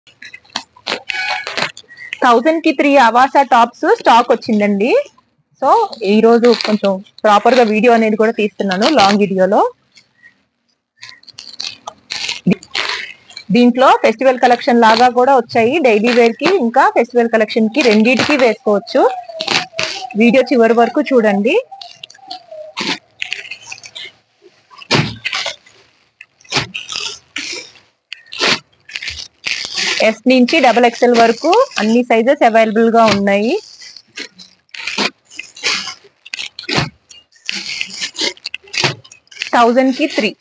thousand కి three Avaasa tops stock వచ్చిందండి so ఈ రోజు కొంచెం ప్రాపర్ గా వీడియో అనేది కూడా తీస్తున్నాను లాంగ్ వీడియోలో దీంట్లో ఫెస్టివల్ కలెక్షన్ లాగా కూడా వచ్చాయి డైలీ వేర్ కి ఇంకా ఫెస్టివల్ కలెక్షన్ కి రెండింటికి వేసుకోవచ్చు వీడియో చివరి వరకు చూడండి ఎస్ నుంచి డబల్ ఎక్స్ఎల్ వరకు అన్ని సైజెస్ అవైలబుల్ గా ఉన్నాయి థౌజండ్ కి త్రీ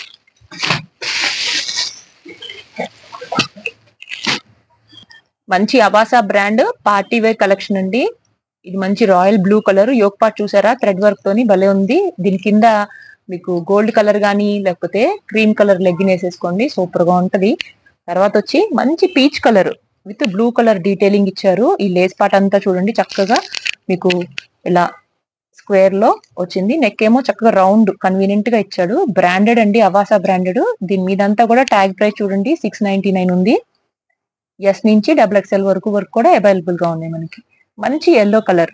మంచి Avaasa brand party wear collection అండి ఇది మంచి royal blue colour yoke part చూసారా థ్రెడ్ వర్క్ తోని భలే ఉంది దీని కింద మీకు గోల్డ్ కలర్ గానీ లేకపోతే క్రీమ్ కలర్ లెగ్గిన్ వేసేసుకోండి సూపర్ గా ఉంటది తర్వాత వచ్చి మంచి peach colour with blue colour detailing ఇచ్చారు ఈ లేస్ పార్ట్ అంతా చూడండి చక్కగా మీకు ఇలా స్క్వేర్ లో వచ్చింది నెక్ ఏమో చక్కగా రౌండ్ కన్వీనియంట్ గా ఇచ్చాడు బ్రాండెడ్ అండి అవాసా బ్రాండెడ్ దీని మీద అంతా కూడా ట్యాగ్ ప్రైస్ చూడండి సిక్స్ నైన్టీ నైన్ ఉంది ఎస్ నుంచి డబుల్ ఎక్స్ఎల్ వరకు వరకు కూడా అవైలబుల్ గా ఉన్నాయి మనకి మంచి yellow colour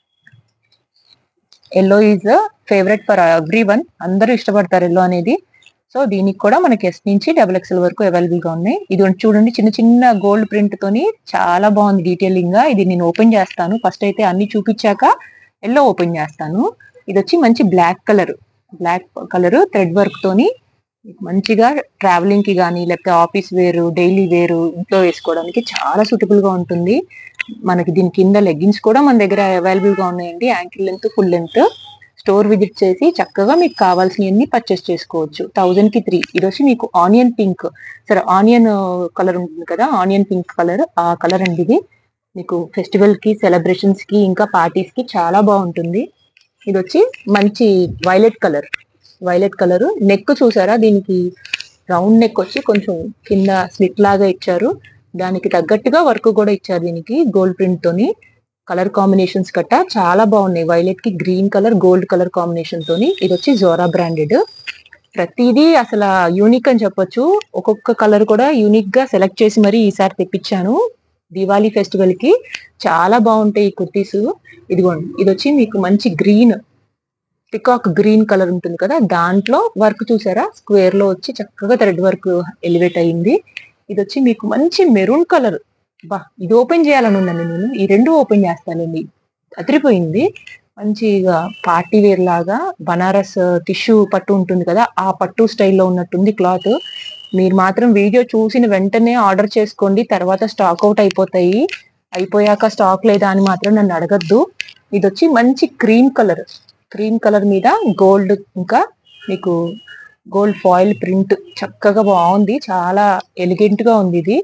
yellow is favourite for everyone అందరూ ఇష్టపడతారు ఎల్లో అనేది సో దీనికి కూడా మనకి ఎస్ నుంచి డబుల్ ఎక్స్ఎల్ వరకు అవైలబుల్ గా ఉన్నాయి ఇది ఒకటి చూడండి చిన్న చిన్న గోల్డ్ ప్రింట్ తోని చాలా బాగుంది డీటెయిలింగ్ గా ఇది నేను ఓపెన్ చేస్తాను ఫస్ట్ అయితే అన్ని చూపించాక ఎల్లో ఓపెన్ చేస్తాను ఇది వచ్చి మంచి black colour black colour thread work తోని మీకు మంచిగా ట్రావెలింగ్ కి కానీ లేకపోతే ఆఫీస్ వేరు డైలీ వేరు ఇంట్లో వేసుకోవడానికి చాలా సూటబుల్ గా ఉంటుంది మనకి దీని కింద లెగ్గిన్స్ కూడా మన దగ్గర అవైలబుల్ గా ఉన్నాయండి ankle length full length store visit చేసి చక్కగా మీకు కావాల్సినవన్నీ పర్చేస్ చేసుకోవచ్చు థౌజండ్ కి త్రీ ఇది వచ్చి మీకు ఆనియన్ పింక్ సరే ఆనియన్ కలర్ ఉంటుంది కదా ఆనియన్ పింక్ కలర్ ఆ కలర్ అండి ఇది మీకు ఫెస్టివల్ కి సెలబ్రేషన్స్ కి ఇంకా పార్టీస్ కి చాలా బాగుంటుంది ఇది వచ్చి మంచి violet colour violet colour neck చూసారా దీనికి రౌండ్ నెక్ వచ్చి కొంచెం కింద స్లిట్ లాగా ఇచ్చారు దానికి తగ్గట్టుగా వర్క్ కూడా ఇచ్చారు దీనికి గోల్డ్ ప్రింట్ తోని కలర్ కాంబినేషన్స్ కట్ట చాలా బాగున్నాయి వైలెట్ కి green colour gold colour combination తోని ఇది వచ్చి జోరా బ్రాండెడ్ ప్రతిదీ అసలు యూనిక్ అని చెప్పొచ్చు ఒక్కొక్క కలర్ కూడా యూనిక్ గా సెలెక్ట్ చేసి మరి ఈసారి తెప్పించాను దివాళీ ఫెస్టివల్ కి చాలా బాగుంటాయి ఈ కుర్తీస్ ఇదిగోండి ఇది వచ్చి మీకు మంచి గ్రీన్ పికాక్ గ్రీన్ కలర్ ఉంటుంది కదా దాంట్లో వర్క్ చూసారా స్క్వేర్ లో వచ్చి చక్కగా థ్రెడ్ వర్క్ ఎలివేట్ అయింది ఇది వచ్చి మీకు మంచి మెరూన్ కలర్ బా ఇది ఓపెన్ చేయాలని ఉందండి నేను ఈ రెండు ఓపెన్ చేస్తానండి అదిరిపోయింది మంచిగా పార్టీ వేర్ లాగా బనారస్ టిష్యూ పట్టు ఉంటుంది కదా ఆ పట్టు స్టైల్లో ఉన్నట్టుంది క్లాత్ మీరు మాత్రం వీడియో చూసిన వెంటనే ఆర్డర్ చేసుకోండి తర్వాత స్టాక్ అవుట్ అయిపోతాయి అయిపోయాక స్టాక్ లేదా అని మాత్రం నన్ను అడగద్దు ఇది వచ్చి మంచి క్రీమ్ కలర్ క్రీమ్ కలర్ మీద గోల్డ్ ఇంకా మీకు గోల్డ్ ఫాయిల్ ప్రింట్ చక్కగా బాగుంది చాలా ఎలిగెంట్ గా ఉంది ఇది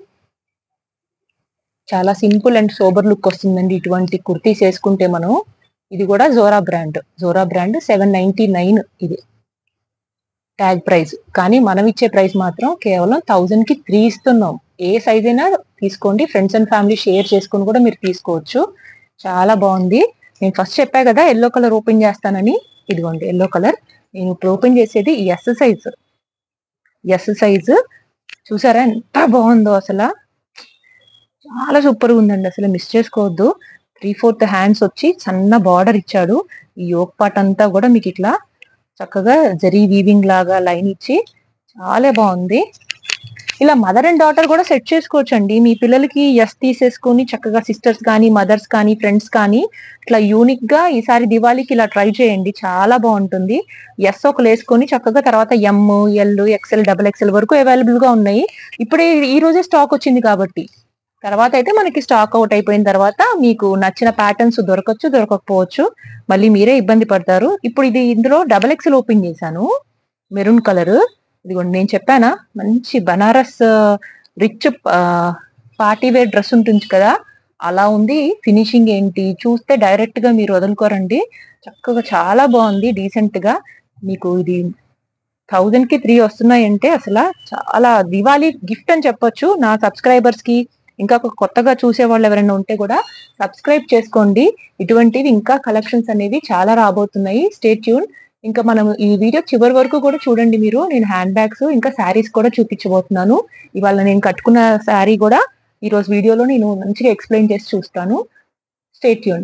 చాలా సింపుల్ అండ్ సోబర్ లుక్ వస్తుందండి ఇటువంటి కుర్తీస్ వేసుకుంటే మనం ఇది కూడా Zara brand Zara brand seven ninety nine ఇది ట్యాగ్ ప్రైస్ కానీ మనం ఇచ్చే ప్రైస్ మాత్రం కేవలం థౌజండ్ కి త్రీ ఇస్తున్నాం ఏ సైజ్ అయినా తీసుకోండి ఫ్రెండ్స్ అండ్ ఫ్యామిలీ షేర్ చేసుకుని కూడా మీరు తీసుకోవచ్చు చాలా బాగుంది నేను ఫస్ట్ చెప్పా కదా ఎల్లో కలర్ ఓపెన్ చేస్తానని ఇదిగోండి ఎల్లో కలర్ నేను ఇప్పుడు ఓపెన్ చేసేది ఎస్ సైజ్ ఎస్ సైజ్ చూసారా ఎంత బాగుందో అసలు చాలా సూపర్ గా ఉందండి అసలు మిస్ చేసుకోవద్దు త్రీ ఫోర్త్ హ్యాండ్స్ వచ్చి సన్న బార్డర్ ఇచ్చాడు ఈ యోక్ పార్ట్ అంతా కూడా మీకు ఇట్లా చక్కగా జరీ వీవింగ్ లాగా లైన్ ఇచ్చి చాలా బాగుంది ఇలా మదర్ అండ్ డాటర్ కూడా సెట్ చేసుకోవచ్చు అండి మీ పిల్లలకి ఎస్ తీసేసుకొని చక్కగా సిస్టర్స్ కానీ మదర్స్ కానీ ఫ్రెండ్స్ కానీ ఇట్లా యూనిక్ గా ఈసారి దివాళీకి ఇలా ట్రై చేయండి చాలా బాగుంటుంది ఎస్ ఒకరు వేసుకొని చక్కగా తర్వాత M L XL double XL వరకు అవైలబుల్ గా ఉన్నాయి ఇప్పుడే ఈ రోజే స్టాక్ వచ్చింది కాబట్టి తర్వాత అయితే మనకి స్టాక్ అవుట్ అయిపోయిన తర్వాత మీకు నచ్చిన ప్యాటర్న్స్ దొరకచ్చు దొరకకపోవచ్చు మళ్ళీ మీరే ఇబ్బంది పడతారు ఇప్పుడు ఇది ఇందులో డబల్ ఎక్సెల్ ఓపెన్ చేశాను మెరూన్ కలర్ ఇదిగోండి నేను చెప్పానా మంచి Banaras rich party wear dress ఉంటుంది కదా అలా ఉంది ఫినిషింగ్ ఏంటి చూస్తే డైరెక్ట్ గా మీరు వదులుకోరండి చక్కగా చాలా బాగుంది డీసెంట్ గా మీకు ఇది థౌజండ్ కి త్రీ వస్తున్నాయంటే అసలు చాలా దివాళీ గిఫ్ట్ అని చెప్పొచ్చు నా సబ్స్క్రైబర్స్ కి ఇంకా కొత్తగా చూసే వాళ్ళు ఎవరైనా ఉంటే కూడా సబ్స్క్రైబ్ చేసుకోండి ఇటువంటివి ఇంకా కలెక్షన్స్ అనేవి చాలా రాబోతున్నాయి స్టే ట్యూన్ ఇంకా మనం ఈ వీడియో చివరి వరకు కూడా చూడండి మీరు నేను హ్యాండ్ బ్యాగ్స్ ఇంకా శారీస్ కూడా చూపించబోతున్నాను ఇవాళ నేను కట్టుకున్న శారీ కూడా ఈ రోజు వీడియోలో నేను మంచిగా ఎక్స్ప్లెయిన్ చేసి చూస్తాను స్టేట్ ట్యూన్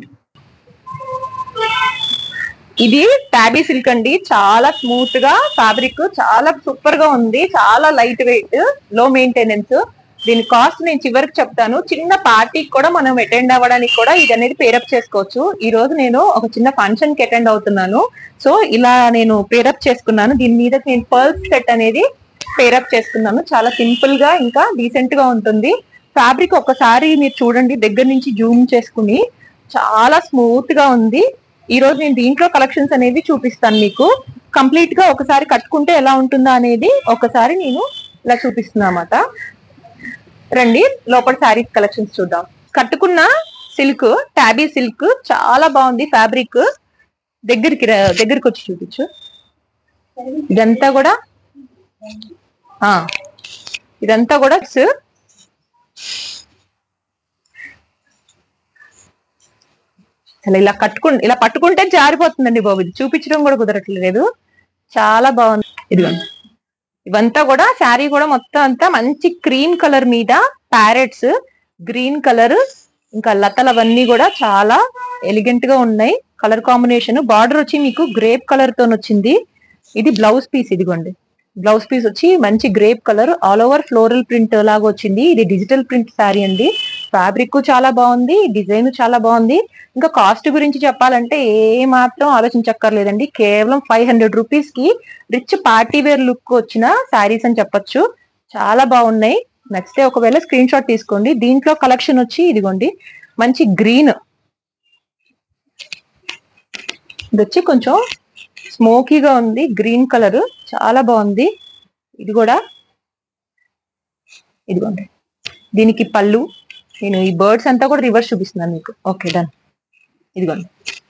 ఇది టాబీ సిల్క్ అండి చాలా స్మూత్ గా ఫ్యాబ్రిక్ చాలా సూపర్ గా ఉంది చాలా లైట్ వెయిట్ లో మెయింటెనెన్స్ దీని కాస్ట్ నేను చివరికి చెప్తాను చిన్న పార్టీకి కూడా మనం అటెండ్ అవ్వడానికి కూడా ఇది అనేది పేరప్ చేసుకోవచ్చు ఈ రోజు నేను ఒక చిన్న ఫంక్షన్ కి అటెండ్ అవుతున్నాను సో ఇలా నేను పేరప్ చేసుకున్నాను దీని మీద నేను పర్ల్స్ సెట్ అనేది పేరప్ చేసుకున్నాను చాలా సింపుల్ గా ఇంకా డీసెంట్ గా ఉంటుంది ఫ్యాబ్రిక్ ఒకసారి మీరు చూడండి దగ్గర నుంచి జూమ్ చేసుకుని చాలా స్మూత్ గా ఉంది ఈ రోజు నేను దీంట్లో కలెక్షన్స్ అనేవి చూపిస్తాను మీకు కంప్లీట్ గా ఒకసారి కట్టుకుంటే ఎలా ఉంటుందా అనేది ఒకసారి నేను ఇలా చూపిస్తున్నా అన్నమాట రండి లోపల శారీస్ కలెక్షన్స్ చూద్దాం కట్టుకున్న సిల్క్ టాబీ సిల్క్ చాలా బాగుంది ఫ్యాబ్రిక్ దగ్గరికి రా- దగ్గరికి వచ్చి చూపించు ఇదంతా కూడా ఆ ఇదంతా కూడా స్- అసలు ఇలా కట్టుకు ఇలా పట్టుకుంటే జారిపోతుందండి బాబు ఇది చూపించడం కూడా కుదరట్లేదు చాలా బాగుంది ఇదిగోండి ఇవంతా కూడా శారీ కూడా మొత్తం అంతా మంచి క్రీమ్ కలర్ మీద ప్యారెట్స్ గ్రీన్ కలర్ ఇంకా లతలు అవన్నీ కూడా చాలా ఎలిగెంట్ గా ఉన్నాయి కలర్ కాంబినేషన్ బార్డర్ వచ్చి మీకు గ్రేప్ కలర్ తో వచ్చింది ఇది బ్లౌజ్ పీస్ ఇదిగోండి బ్లౌజ్ పీస్ వచ్చి మంచి grape colour all over floral print లాగా వచ్చింది ఇది డిజిటల్ ప్రింట్ శారీ అండి ఫ్యాబ్రిక్ చాలా బాగుంది డిజైన్ చాలా బాగుంది ఇంకా కాస్ట్ గురించి చెప్పాలంటే ఏ మాత్రం ఆలోచించక్కర్లేదండి కేవలం ఫైవ్ హండ్రెడ్ రూపీస్ కి రిచ్ పార్టీ వేర్ లుక్ వచ్చిన శారీస్ అని చెప్పొచ్చు చాలా బాగున్నాయి నచ్చితే ఒకవేళ స్క్రీన్ షాట్ తీసుకోండి దీంట్లో కలెక్షన్ వచ్చి ఇదిగోండి మంచి గ్రీన్ ఇది వచ్చి కొంచెం స్మోకీగా ఉంది గ్రీన్ కలర్ చాలా బాగుంది ఇది కూడా ఇదిగోండి దీనికి పళ్ళు నేను ఈ బర్డ్స్ అంతా కూడా రివర్స్ చూపిస్తున్నాను మీకు ఓకే డన్ ఇదిగోండి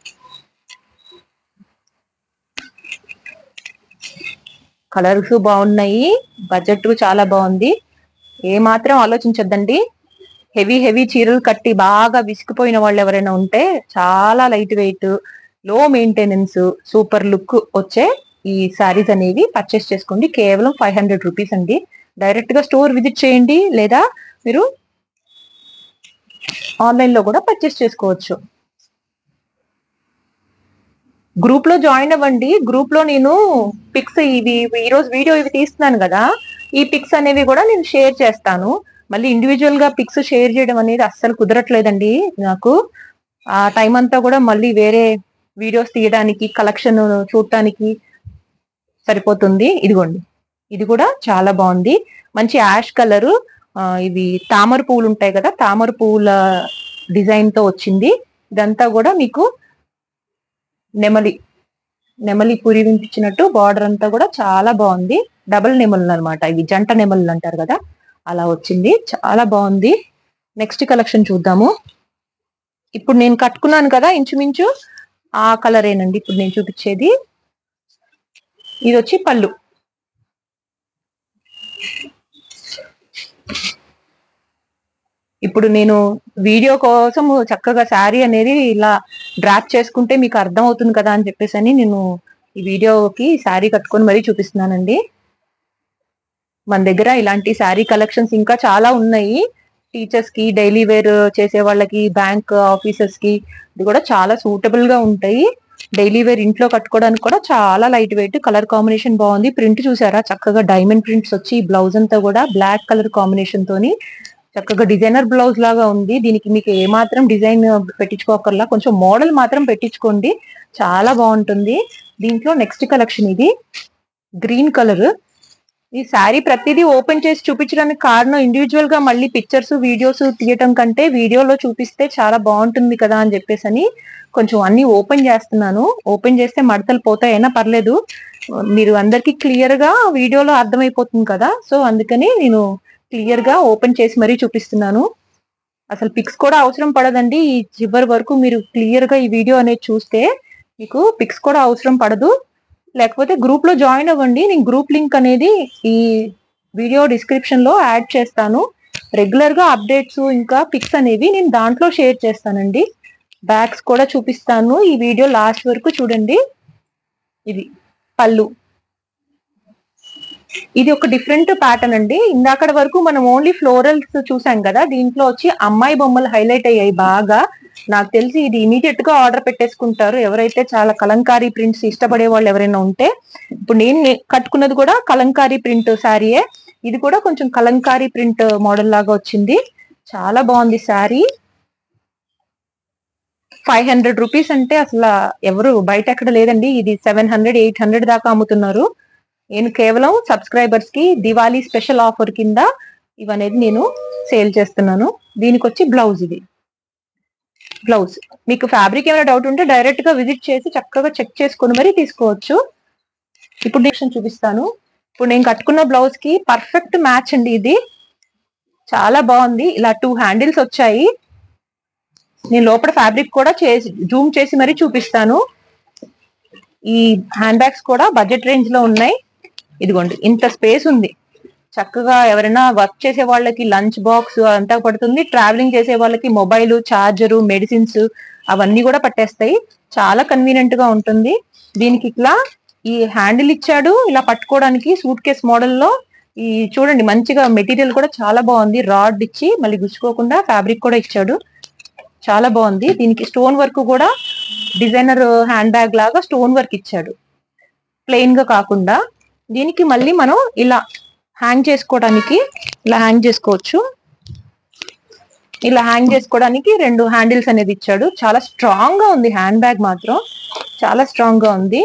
కలర్స్ బాగున్నాయి బడ్జెట్ చాలా బాగుంది ఏ మాత్రం ఆలోచించొద్దండి హెవీ హెవీ చీరలు కట్టి బాగా విసిగిపోయిన వాళ్ళు ఎవరైనా ఉంటే చాలా లైట్ వెయిట్ లో మెయింటెనెన్స్ సూపర్ లుక్ వచ్చే ఈ శారీస్ అనేవి పర్చేస్ చేసుకోండి కేవలం ఫైవ్ హండ్రెడ్ రూపీస్ అండి డైరెక్ట్ గా స్టోర్ విజిట్ చేయండి లేదా మీరు ఆన్లైన్ లో కూడా పర్చేస్ చేసుకోవచ్చు గ్రూప్ లో జాయిన్ అవ్వండి గ్రూప్ లో నేను పిక్స్ ఇవి ఈ రోజు వీడియో ఇవి తీస్తున్నాను కదా ఈ పిక్స్ అనేవి కూడా నేను షేర్ చేస్తాను మళ్ళీ ఇండివిజువల్ గా పిక్స్ షేర్ చేయడం అనేది అస్సలు కుదరట్లేదండి నాకు ఆ టైం అంతా కూడా మళ్ళీ వేరే వీడియోస్ తీయడానికి కలెక్షన్ చూడటానికి సరిపోతుంది ఇదిగోండి ఇది కూడా చాలా బాగుంది మంచి యాష్ కలర్ ఇవి తామర పువ్వులు ఉంటాయి కదా తామర పువ్వుల డిజైన్ తో వచ్చింది ఇదంతా కూడా మీకు నెమలి నెమలి పురి వినిపించినట్టు బార్డర్ అంతా కూడా చాలా బాగుంది డబుల్ నెమలు అన్నమాట ఇవి జంట నెమలు అంటారు కదా అలా వచ్చింది చాలా బాగుంది నెక్స్ట్ కలెక్షన్ చూద్దాము ఇప్పుడు నేను కట్టుకున్నాను కదా ఇంచుమించు ఆ కలరేనండి ఇప్పుడు నేను చూపించేది ఇది వచ్చి పళ్ళు ఇప్పుడు నేను వీడియో కోసం చక్కగా శారీ అనేది ఇలా డ్రాప్ చేసుకుంటే మీకు అర్థం అవుతుంది కదా అని చెప్పేసి అని నేను ఈ వీడియోకి శారీ కట్టుకొని మరీ చూపిస్తున్నానండి మన దగ్గర ఇలాంటి శారీ కలెక్షన్స్ ఇంకా చాలా ఉన్నాయి టీచర్స్ కి డైలీ వేర్ చేసే వాళ్ళకి బ్యాంక్ ఆఫీసర్స్ కి ఇది కూడా చాలా సూటబుల్ గా ఉంటాయి డైలీ వేర్ ఇంట్లో కట్టుకోవడానికి కూడా చాలా లైట్ వెయిట్ కలర్ కాంబినేషన్ బాగుంది ప్రింట్ చూసారా చక్కగా డైమండ్ ప్రింట్స్ వచ్చి బ్లౌజ్ అంతా కూడా బ్లాక్ కలర్ కాంబినేషన్ తోని చక్కగా డిజైనర్ బ్లౌజ్ లాగా ఉంది దీనికి మీకు ఏ మాత్రం డిజైన్ పెట్టించుకోకర్లా కొంచెం మోడల్ మాత్రం పెట్టించుకోండి చాలా బాగుంటుంది దీంట్లో నెక్స్ట్ కలెక్షన్ ఇది గ్రీన్ కలర్ ఈ శారీ ప్రతిదీ ఓపెన్ చేసి చూపించడానికి కారణం ఇండివిజువల్ గా మళ్ళీ పిక్చర్స్ వీడియోస్ తీయటం కంటే వీడియోలో చూపిస్తే చాలా బాగుంటుంది కదా అని చెప్పేసి అని కొంచెం అన్ని ఓపెన్ చేస్తున్నాను ఓపెన్ చేస్తే మడతలు పోతాయైనా పర్లేదు మీరు అందరికి క్లియర్ గా వీడియోలో అర్థమైపోతుంది కదా సో అందుకని నేను క్లియర్ గా ఓపెన్ చేసి మరీ చూపిస్తున్నాను అసలు పిక్స్ కూడా అవసరం పడదండి ఈ చివరి వరకు మీరు క్లియర్ గా ఈ వీడియో అనేది చూస్తే మీకు పిక్స్ కూడా అవసరం పడదు లేకపోతే గ్రూప్ లో జాయిన్ అవ్వండి నేను గ్రూప్ లింక్ అనేది ఈ వీడియో డిస్క్రిప్షన్ లో యాడ్ చేస్తాను రెగ్యులర్ గా అప్డేట్స్ ఇంకా పిక్స్ అనేవి నేను దాంట్లో షేర్ చేస్తానండి బ్యాగ్స్ కూడా చూపిస్తాను ఈ వీడియో లాస్ట్ వరకు చూడండి ఇది పళ్ళు ఇది ఒక డిఫరెంట్ ప్యాటర్న్ అండి ఇందాకడ వరకు మనం ఓన్లీ ఫ్లోరల్స్ చూసాం కదా దీంట్లో వచ్చి అమ్మాయి బొమ్మలు హైలైట్ అయ్యాయి బాగా నాకు తెలిసి ఇది ఇమీడియట్ గా ఆర్డర్ పెట్టేసుకుంటారు ఎవరైతే చాలా కలంకారీ ప్రింట్స్ ఇష్టపడే వాళ్ళు ఎవరైనా ఉంటే ఇప్పుడు నేను నే- కట్టుకున్నది కూడా కలంకారీ ప్రింట్ శారీయే ఇది కూడా కొంచెం కలంకారీ ప్రింట్ మోడల్ లాగా వచ్చింది చాలా బాగుంది శారీ ఫైవ్ హండ్రెడ్ రూపీస్ అంటే అసలు ఎవరు బయట ఎక్కడ లేదండి ఇది సెవెన్ హండ్రెడ్ ఎయిట్ హండ్రెడ్ దాకా అమ్ముతున్నారు నేను కేవలం సబ్స్క్రైబర్స్ కి దివాళీ స్పెషల్ ఆఫర్ కింద ఇవనేది నేను సేల్ చేస్తున్నాను దీనికి వచ్చి బ్లౌజ్ ఇది బ్లౌజ్ మీకు ఫ్యాబ్రిక్ ఏమైనా డౌట్ ఉంటే డైరెక్ట్ గా విజిట్ చేసి చక్కగా చెక్ చేసుకొని మరీ తీసుకోవచ్చు ఇప్పుడు డిక్షన్ చూపిస్తాను ఇప్పుడు నేను కట్టుకున్న బ్లౌజ్ కి పర్ఫెక్ట్ మ్యాచ్ అండి ఇది చాలా బాగుంది ఇలా టూ హ్యాండిల్స్ వచ్చాయి నేను లోపల ఫ్యాబ్రిక్ కూడా చేసి జూమ్ చేసి మరీ చూపిస్తాను ఈ హ్యాండ్ బ్యాగ్స్ కూడా బడ్జెట్ రేంజ్ లో ఉన్నాయి ఇదిగోండి ఇంత స్పేస్ ఉంది చక్కగా ఎవరైనా వర్క్ చేసే వాళ్ళకి లంచ్ బాక్స్ అంతా పడుతుంది ట్రావెలింగ్ చేసే వాళ్ళకి మొబైల్ చార్జరు మెడిసిన్స్ అవన్నీ కూడా పట్టేస్తాయి చాలా కన్వీనియంట్ గా ఉంటుంది దీనికి ఇట్లా ఈ హ్యాండిల్ ఇచ్చాడు ఇలా పట్టుకోవడానికి సూట్ కేస్ మోడల్లో ఈ చూడండి మంచిగా మెటీరియల్ కూడా చాలా బాగుంది రాడ్ ఇచ్చి మళ్ళీ గుచ్చుకోకుండా ఫ్యాబ్రిక్ కూడా ఇచ్చాడు చాలా బాగుంది దీనికి స్టోన్ వర్క్ కూడా డిజైనర్ హ్యాండ్ బ్యాగ్ లాగా స్టోన్ వర్క్ ఇచ్చాడు ప్లెయిన్ గా కాకుండా దీనికి మళ్ళీ మనం ఇలా హ్యాంగ్ చేసుకోవడానికి ఇలా హ్యాంగ్ చేసుకోవచ్చు ఇలా హ్యాంగ్ చేసుకోవడానికి రెండు హ్యాండిల్స్ అనేది ఇచ్చాడు చాలా స్ట్రాంగ్ గా ఉంది హ్యాండ్ బ్యాగ్ మాత్రం చాలా స్ట్రాంగ్ గా ఉంది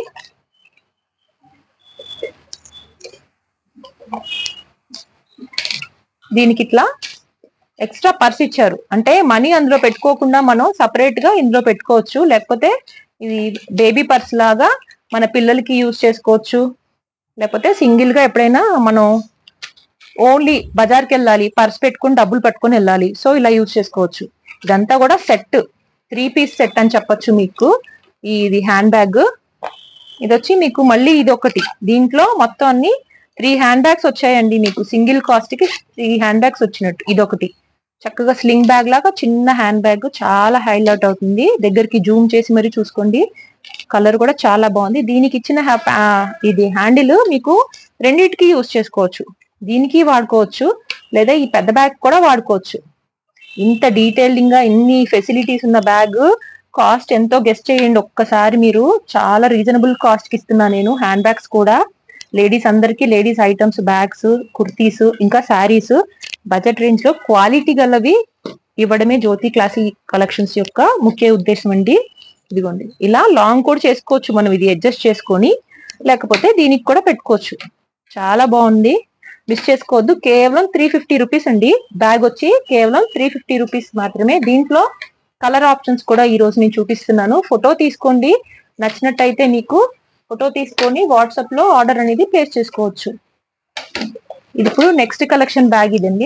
దీనికి ఇట్లా ఎక్స్ట్రా పర్స్ ఇచ్చారు అంటే మనీ అందులో పెట్టుకోకుండా మనం సపరేట్ గా ఇందులో పెట్టుకోవచ్చు లేకపోతే ఇది బేబీ పర్స్ లాగా మన పిల్లలకి యూజ్ చేసుకోవచ్చు లేకపోతే సింగిల్ గా ఎప్పుడైనా మనం ఓన్లీ బజార్కి వెళ్ళాలి పర్స్ పెట్టుకుని డబ్బులు పట్టుకొని వెళ్ళాలి సో ఇలా యూజ్ చేసుకోవచ్చు ఇదంతా కూడా సెట్ త్రీ పీస్ సెట్ అని చెప్పొచ్చు మీకు ఇది హ్యాండ్ బ్యాగ్ ఇది వచ్చి మీకు మళ్ళీ ఇది ఒకటి దీంట్లో మొత్తం అన్ని త్రీ హ్యాండ్ బ్యాగ్స్ వచ్చాయండి మీకు సింగిల్ కాస్ట్ కి త్రీ హ్యాండ్ బ్యాగ్స్ వచ్చినట్టు ఇది ఒకటి చక్కగా స్లింగ్ బ్యాగ్ లాగా చిన్న హ్యాండ్ బ్యాగ్ చాలా హైలైట్ అవుతుంది దగ్గరికి జూమ్ చేసి మరి చూసుకోండి కలర్ కూడా చాలా బాగుంది దీనికి ఇచ్చిన హ్యా- ఆ, ఇది హ్యాండిల్ మీకు రెండింటికి యూస్ చేసుకోవచ్చు దీనికి వాడుకోవచ్చు లేదా ఈ పెద్ద బ్యాగ్ కూడా వాడుకోవచ్చు ఇంత డీటెయిలింగ్ గా ఇన్ని ఫెసిలిటీస్ ఉన్న బ్యాగ్ కాస్ట్ ఎంతో గెస్ట్ చేయండి ఒక్కసారి మీరు చాలా రీజనబుల్ కాస్ట్ కి ఇస్తున్నా నేను హ్యాండ్ బ్యాగ్స్ కూడా లేడీస్ అందరికి లేడీస్ ఐటమ్స్ బ్యాగ్స్ కుర్తీస్ ఇంకా శారీస్ బడ్జెట్ రేంజ్ లో క్వాలిటీ గలవి ఇవ్వడమే జ్యోతి క్లాసీ కలెక్షన్స్ యొక్క ముఖ్య ఉద్దేశం అండి ఇదిగోండి ఇలా లాంగ్ కూడా చేసుకోవచ్చు మనం ఇది అడ్జస్ట్ చేసుకొని లేకపోతే దీనికి కూడా పెట్టుకోవచ్చు చాలా బాగుంది మిస్ చేసుకోవద్దు కేవలం త్రీ ఫిఫ్టీ రూపీస్ అండి బ్యాగ్ వచ్చి కేవలం త్రీ ఫిఫ్టీ రూపీస్ మాత్రమే దీంట్లో కలర్ ఆప్షన్స్ కూడా ఈ రోజు నేను చూపిస్తున్నాను ఫోటో తీసుకోండి నచ్చినట్టయితే మీకు ఫోటో తీసుకొని వాట్సాప్ లో ఆర్డర్ అనేది ప్లేస్ చేసుకోవచ్చు ఇది ఇప్పుడు నెక్స్ట్ కలెక్షన్ బ్యాగ్ ఇదండి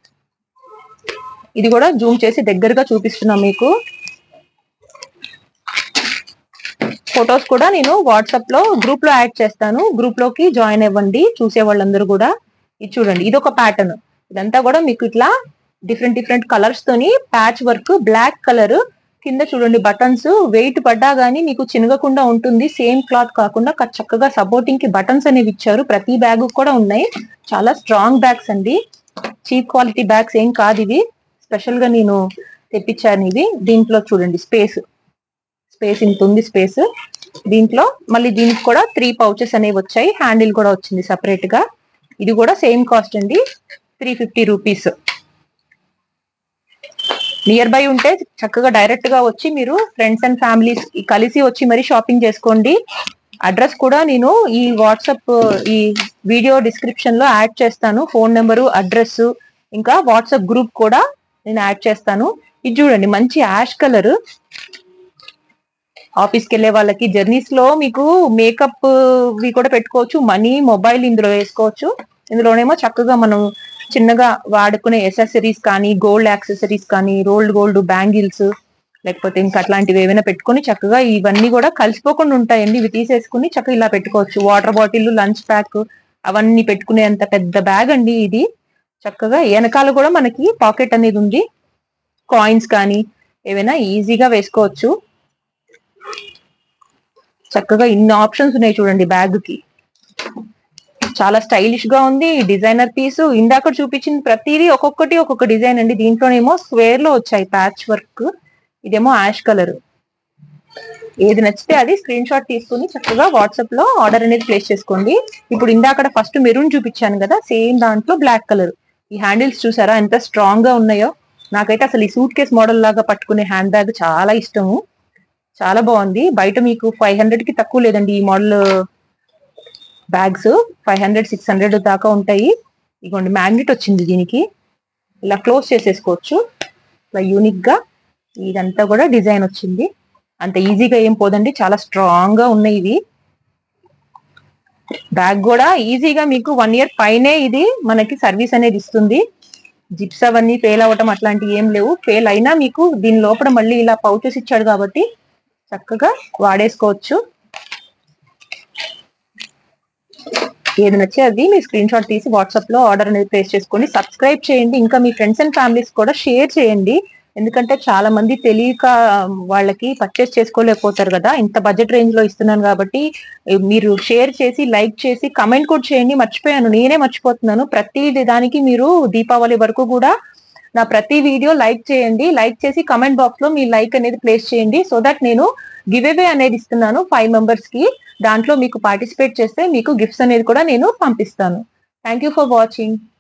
ఇది కూడా జూమ్ చేసి దగ్గరగా చూపిస్తున్నాం మీకు ఫొటోస్ కూడా నేను వాట్సాప్ లో గ్రూప్ లో యాడ్ చేస్తాను గ్రూప్ లోకి జాయిన్ అవ్వండి చూసే వాళ్ళందరూ కూడా ఇది చూడండి ఇది ఒక ప్యాటర్న్ ఇదంతా కూడా మీకు ఇట్లా డిఫరెంట్ డిఫరెంట్ కలర్స్ తోని ప్యాచ్ వర్క్ బ్లాక్ కలర్ కింద చూడండి బటన్స్ వెయిట్ పడ్డా గానీ మీకు చినగకుండా ఉంటుంది సేమ్ క్లాత్ కాకుండా క- చక్కగా సపోర్టింగ్ కి బటన్స్ అనేవి ఇచ్చారు ప్రతి బ్యాగ్ కూడా ఉన్నాయి చాలా స్ట్రాంగ్ బ్యాగ్స్ అండి చీప్ క్వాలిటీ బ్యాగ్స్ ఏం కాదు ఇవి స్పెషల్ గా నేను తెప్పించాను ఇవి దీంట్లో చూడండి స్పేస్ స్పేస్ ఇంత ఉంది స్పేస్ దీంట్లో మళ్ళీ దీనికి కూడా త్రీ పౌచెస్ అనేవి వచ్చాయి హ్యాండిల్ కూడా వచ్చింది సపరేట్ గా ఇది కూడా సేమ్ కాస్ట్ అండి three fifty rupees nearby ఉంటే చక్కగా డైరెక్ట్ గా వచ్చి మీరు ఫ్రెండ్స్ అండ్ ఫ్యామిలీస్ కలిసి వచ్చి మరి షాపింగ్ చేసుకోండి అడ్రస్ కూడా నేను ఈ వాట్సాప్ ఈ వీడియో డిస్క్రిప్షన్ లో యాడ్ చేస్తాను ఫోన్ నెంబరు అడ్రస్ ఇంకా వాట్సాప్ గ్రూప్ కూడా నేను యాడ్ చేస్తాను ఇది చూడండి మంచి యాష్ కలర్ ఆఫీస్కి వెళ్ళే వాళ్ళకి జర్నీస్ లో మీకు మేకప్ వి కూడా పెట్టుకోవచ్చు మనీ మొబైల్ ఇందులో వేసుకోవచ్చు ఇందులోనేమో చక్కగా మనం చిన్నగా వాడుకునే ఎసెసరీస్ కానీ గోల్డ్ యాక్సెసరీస్ కానీ రోల్డ్ గోల్డ్ బ్యాంగిల్స్ లేకపోతే ఇంకా అట్లాంటివి ఏమైనా పెట్టుకొని చక్కగా ఇవన్నీ కూడా కలిసిపోకుండా ఉంటాయండి ఇవి తీసేసుకుని చక్కగా ఇలా పెట్టుకోవచ్చు వాటర్ బాటిల్ లంచ్ ప్యాక్ అవన్నీ పెట్టుకునే అంత పెద్ద బ్యాగ్ అండి ఇది చక్కగా వెనకాల కూడా మనకి పాకెట్ అనేది ఉంది కాయిన్స్ కానీ ఏవైనా ఈజీగా వేసుకోవచ్చు చక్కగా ఇన్ని ఆప్షన్స్ ఉన్నాయి చూడండి బ్యాగ్ కి చాలా స్టైలిష్ గా ఉంది డిజైనర్ పీస్ ఇందాక చూపించిన ప్రతిదీ ఒక్కొక్కటి ఒక్కొక్క డిజైన్ అండి దీంట్లోనేమో స్క్వేర్ లో వచ్చాయి ప్యాచ్ వర్క్ ఇదేమో యాష్ కలర్ ఏది నచ్చితే అది స్క్రీన్ షాట్ తీసుకుని చక్కగా వాట్సాప్ లో ఆర్డర్ అనేది ప్లేస్ చేసుకోండి ఇప్పుడు ఇందాక ఫస్ట్ మెరూన్ చూపించాను కదా సేమ్ దాంట్లో బ్లాక్ కలర్ ఈ హ్యాండిల్స్ చూసారా ఎంత స్ట్రాంగ్ గా ఉన్నాయో నాకైతే అసలు ఈ సూట్ కేస్ మోడల్ లాగా పట్టుకునే హ్యాండ్ బ్యాగ్ చాలా ఇష్టము చాలా బాగుంది బయట మీకు ఫైవ్ హండ్రెడ్ కి తక్కువ లేదండి ఈ model bags five hundred six hundred దాకా ఉంటాయి ఇదిగోండి మ్యాగ్నెట్ వచ్చింది దీనికి ఇలా క్లోజ్ చేసేసుకోవచ్చు ఇలా యూనిక్ గా ఇదంతా కూడా డిజైన్ వచ్చింది అంత ఈజీగా ఏం పోదండి చాలా స్ట్రాంగ్ గా ఉన్నాయి ఇవి బ్యాగ్ కూడా ఈజీగా మీకు వన్ ఇయర్ పైనే ఇది మనకి సర్వీస్ అనేది ఇస్తుంది జిప్స్ అవన్నీ ఫెయిల్ అవ్వటం అట్లాంటివి ఏం లేవు ఫెయిల్ అయినా మీకు దీని లోపల మళ్ళీ ఇలా పౌచెస్ ఇచ్చాడు కాబట్టి చక్కగా వాడేసుకోవచ్చు ఏది నచ్చి అది మీ స్క్రీన్ షాట్ తీసి వాట్సాప్ లో ఆర్డర్ అనేది ప్లేస్ చేసుకోండి సబ్స్క్రైబ్ చేయండి ఇంకా మీ ఫ్రెండ్స్ అండ్ ఫ్యామిలీస్ కూడా షేర్ చేయండి ఎందుకంటే చాలా మంది తెలియక వాళ్ళకి పర్చేస్ చేసుకోలేకపోతారు కదా ఇంత బడ్జెట్ రేంజ్ లో ఇస్తున్నాను కాబట్టి మీరు షేర్ చేసి లైక్ చేసి కమెంట్ కూడా చేయండి మర్చిపోయాను నేనే మర్చిపోతున్నాను ప్రతి దానికి మీరు దీపావళి వరకు కూడా నా ప్రతి వీడియో లైక్ చేయండి లైక్ చేసి కమెంట్ బాక్స్ లో మీ లైక్ అనేది ప్లేస్ చేయండి సో దట్ నేను గివ్ అవే అనేది ఇస్తున్నాను ఫైవ్ మెంబర్స్ కి దాంట్లో మీకు పార్టిసిపేట్ చేస్తే మీకు గిఫ్ట్స్ అనేది కూడా నేను పంపిస్తాను థ్యాంక్ యూ ఫర్ వాచింగ్